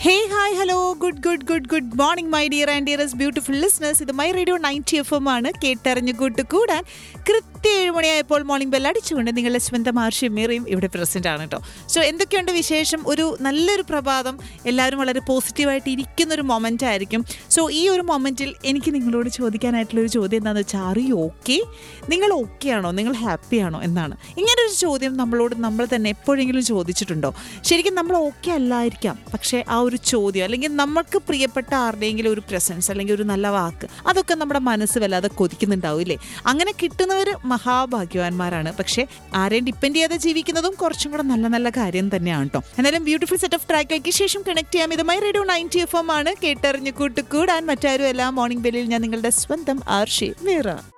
hey hi hello good good good good morning my dear and dearest beautiful listeners ഇത് my radio ninety F M ആണ് കേട്ടറിഞ്ഞു കൂട്ട് കൂടാൻ കൃത്യ ഏഴ് മണിയായപ്പോൾ മോർണിംഗ് ബെൽ അടിച്ചുകൊണ്ട് നിങ്ങളുടെ സ്വന്തം ആർഷി മീറയും ഇവിടെ പ്രസന്റ് ആണ് കേട്ടോ സോ എന്തൊക്കെയുണ്ട് വിശേഷം ഒരു നല്ലൊരു പ്രഭാതം എല്ലാവരും വളരെ പോസിറ്റീവായിട്ട് ഇരിക്കുന്ന ഒരു മൊമെൻ്റ് ആയിരിക്കും സോ ഈ ഒരു മൊമെൻറ്റിൽ എനിക്ക് നിങ്ങളോട് ചോദിക്കാനായിട്ടുള്ള ഒരു ചോദ്യം എന്താണെന്ന് വെച്ചാൽ ആർ യു ഓക്കെ നിങ്ങൾ ഓക്കെ ആണോ നിങ്ങൾ ഹാപ്പി ആണോ എന്നാണ് ഇങ്ങനെ ഒരു ചോദ്യം നമ്മളോട് നമ്മൾ തന്നെ എപ്പോഴെങ്കിലും ചോദിച്ചിട്ടുണ്ടോ ശരിക്കും നമ്മൾ ഓക്കെ അല്ലായിരിക്കാം പക്ഷേ ആ ഒരു ചോദ്യം അല്ലെങ്കിൽ നമ്മൾക്ക് പ്രിയപ്പെട്ട ആരുടെയെങ്കിലും ഒരു പ്രസൻസ് അല്ലെങ്കിൽ ഒരു നല്ല വാക്ക് അതൊക്കെ നമ്മുടെ മനസ്സ് വല്ലാതെ കൊതിക്കുന്നുണ്ടാവില്ലേ അങ്ങനെ കിട്ടുന്നവർ മഹാഭാഗ്യവാന്മാരാണ് പക്ഷേ ആരെയും ഡിപ്പെൻഡ് ചെയ്യാതെ ജീവിക്കുന്നതും കുറച്ചും കൂടെ നല്ല നല്ല കാര്യം തന്നെയാണ് കേട്ടോ എന്നാലും ബ്യൂട്ടിഫുൾ സെറ്റ് ഓഫ് ട്രാക്കുകൾക്ക് ശേഷം കണക്ട് ചെയ്യാം ഇത് my radio ninety F M ആണ് കേട്ടറിഞ്ഞ് കൂട്ടുകൂടാൻ മറ്റാരും എല്ലാ മോർണിംഗ് ബെല്ലിൽ ഞാൻ നിങ്ങളുടെ സ്വന്തം ആർഷി മീറ